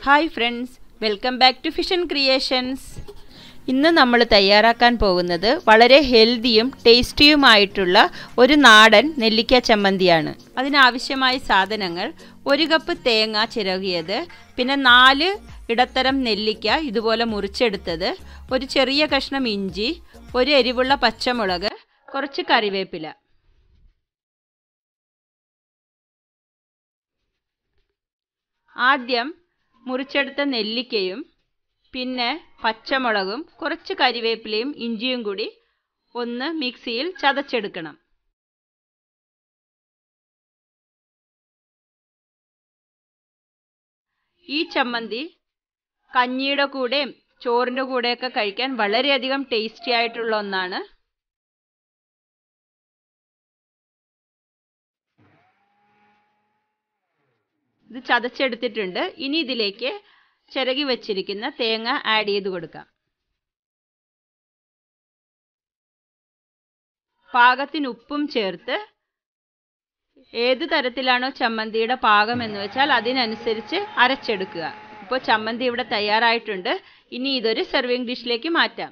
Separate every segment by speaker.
Speaker 1: hi friends welcome back to ഫിഷൻ creations ഇന്ന് നമ്മൾ തയ്യാറാക്കാൻ പോകുന്നത് വളരെ ഹെൽത്തിയും ടേസ്റ്റിയുമായിട്ടുള്ള ഒരു നാടൻ നെല്ലിക്ക ചമ്മന്തിയാണ് അതിനാവശ്യമായ സാധനങ്ങൾ ഒരു കപ്പ് തേങ്ങ ചിരകിയത് പിന്നെ നാല് ഇടത്തരം നെല്ലിക്ക ഇതുപോലെ മുറിച്ചെടുത്തത് ഒരു ചെറിയ കഷ്ണം ഇഞ്ചി ഒരു എരിവുള്ള പച്ചമുളക് കുറച്ച് കറിവേപ്പില ആദ്യം മുറിച്ചെടുത്ത നെല്ലിക്കയും പിന്നെ പച്ചമുളകും കുറച്ച് കരിവേപ്പിലയും ഇഞ്ചിയും കൂടി ഒന്ന് മിക്സിയിൽ ചതച്ചെടുക്കണം ഈ ചമ്മന്തി കഞ്ഞിയുടെ കൂടെയും ചോറിൻ്റെ കൂടെയൊക്കെ കഴിക്കാൻ വളരെയധികം ടേസ്റ്റി ആയിട്ടുള്ള ഒന്നാണ് ഇത് ചതച്ചെടുത്തിട്ടുണ്ട് ഇനി ഇതിലേക്ക് ചിരകി വെച്ചിരിക്കുന്ന തേങ്ങ ആഡ് ചെയ്ത് കൊടുക്കാം പാകത്തിന് ഉപ്പും ചേർത്ത് ഏത് തരത്തിലാണോ ചമ്മന്തിയുടെ പാകം എന്ന് വെച്ചാൽ അതിനനുസരിച്ച് അരച്ചെടുക്കുക ഇപ്പോൾ ചമ്മന്തി ഇവിടെ തയ്യാറായിട്ടുണ്ട് ഇനി ഇതൊരു സെർവിങ് ഡിഷിലേക്ക് മാറ്റാം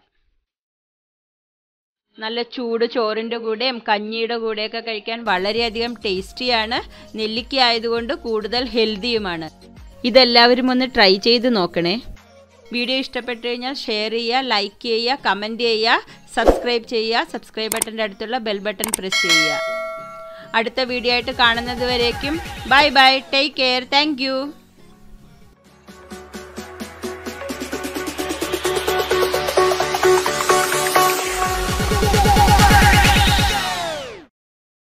Speaker 1: നല്ല ചൂട് ചോറിൻ്റെ കൂടെയും കഞ്ഞിയുടെ കൂടെയൊക്കെ കഴിക്കാൻ വളരെയധികം ടേസ്റ്റിയാണ് നെല്ലിക്ക ആയതുകൊണ്ട് കൂടുതൽ ഹെൽത്തിയുമാണ് ഇതെല്ലാവരും ഒന്ന് ട്രൈ ചെയ്ത് നോക്കണേ വീഡിയോ ഇഷ്ടപ്പെട്ടു കഴിഞ്ഞാൽ ഷെയർ ചെയ്യുക ലൈക്ക് ചെയ്യുക കമൻറ്റ് ചെയ്യുക സബ്സ്ക്രൈബ് ചെയ്യുക സബ്സ്ക്രൈബ് ബട്ടൻ്റെ അടുത്തുള്ള ബെൽ ബട്ടൺ പ്രസ് ചെയ്യുക അടുത്ത വീഡിയോ ആയിട്ട് കാണുന്നത് വരേക്കും bye bye take care thank